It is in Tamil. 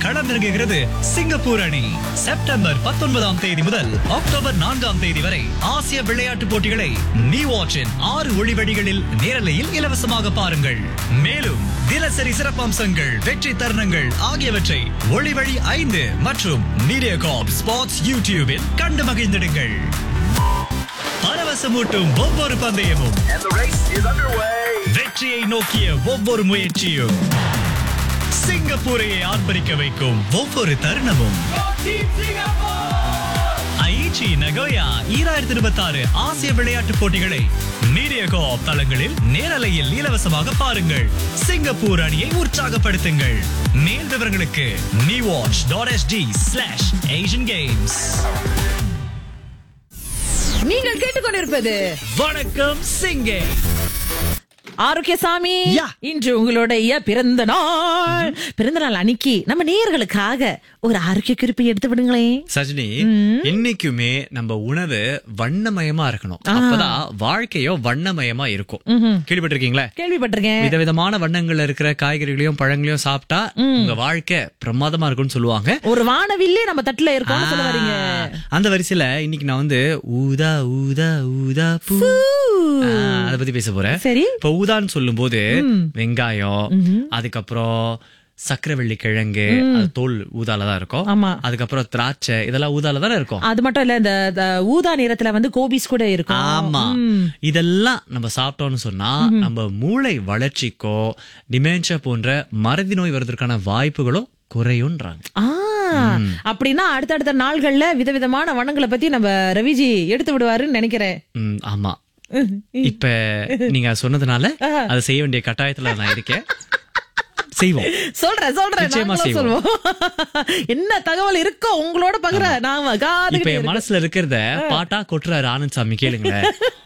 களமிறங்குகிறது சிங்கப்பூர் அணி செப்டம்பர் பத்தொன்பதாம் தேதி முதல் அக்டோபர் நான்காம் தேதி வரை ஆசிய விளையாட்டுப் போட்டிகளை நீ வாட்சின் ஆறு ஒளிவடிகளில் நேரலையில் இலவசமாக பாருங்கள் மேலும் தினசரி சிறப்பம்சங்கள் வெற்றி தருணங்கள் ஆகியவற்றை ஒளிவழி ஐந்து மற்றும் மீடியா காப் ஸ்பாட்ஸ் யூடியூபில் கண்டு மகிழ்ந்திடுங்கள் பரவசமூட்டும் ஒவ்வொரு பந்தயமும் And the race is underway. வெற்றியை நோக்கிய ஒவ்வொரு முயற்சியும் சிங்கப்பூரையை ஆர்ப்பரிக்க வைக்கும் ஒவ்வொரு தருணமும் ஐச்சி நகோயா ஈராயிரத்தி இருபத்தி ஆறு ஆசிய விளையாட்டுப் போட்டிகளை மீடியா கோஆப் தளங்களில் நேரலையில் இலவசமாக பாருங்கள் சிங்கப்பூர் அணியை உற்சாகப்படுத்துங்கள் மேல் விவரங்களுக்கு நீ watch dot SD slash Asian games நீங்கள் கேட்டுக்கொண்டிருப்பது வணக்கம் சிங்கே ஆரோக்கியசாமி யா. இன்று உங்களுடைய பிறந்த நாள் பிறந்த நாள் அன்னைக்கு நம்ம நேயர்களுக்காக ஒரு ஆரோக்கிய குறிப்பு எடுத்து விடுங்களேன் சஜினி என்னைக்குமே நம்ம உணவு வண்ணமயமா இருக்கணும் அப்பதான் வாழ்க்கையோ வண்ணமயமா இருக்கும் கேள்விப்பட்டிருக்கீங்களா கேள்விப்பட்டிருக்கேன் விதவிதமான வண்ணங்கள்ல இருக்கிற காய்கறிகளையும் பழங்களையும் சாப்பிட்டா உங்க வாழ்க்கை பிரமாதமா இருக்கும்னு சொல்லுவாங்க ஒரு வானவில்லே நம்ம தட்டுல இருக்கோம்னு சொல்ல வரீங்க ஆ, அந்த வரிசையில இன்னைக்கு நான் வந்து ஊதா ஊதா ஊதா பூ ஆ, அத பத்தி பேச போறேன் சரி இப்ப ஊதான்னு சொல்லும் போது வெங்காயம் அதுக்கப்புறம் சக்கரவள்ளி கிழங்கு அது தோல் ஊதால தான் இருக்கும் ஆமா. அதுக்கப்புறம் திராட்சை இதெல்லாம் ஊதால தானே இருக்கும் அது மட்டும் இல்ல இந்த இந்த ஊதா நிறத்துல வந்து கோபிஸ் கூட இருக்கும் ஆமா இதெல்லாம் நம்ம சாப்பிட்டோம்னு சொன்னா நம்ம மூளை வளர்ச்சிக்கோ டிமென்ஷியா போன்ற மறதி நோய் வருவதற்கான வாய்ப்புகளும் குறையும்ன்றாங்க ஆ அப்படின்னா அடுத்தடுத்த நாள்கள்ல விதவிதமான வண்ணங்களை பத்தி நம்ம ரவிஜி எடுத்து விடுவாருன்னு நினைக்கிறேன் ம், ஆமா இப்ப நீங்க சொன்னதுனால அதை செய்ய வேண்டிய கட்டாயத்துல நான் இருக்கேன் செய்வோம் சொல்றேன் சொல்றேன் நிச்சயமா நாங்களும் செய்வோம். சொல்லுவோம் என்ன தகவல் இருக்கோ உங்களோட பகிர நாம இப்ப காது என் மனசுல இருக்கிறத பாட்டா கொட்டுறாரு ஆனந்த் சாமி கேளுங்களேன்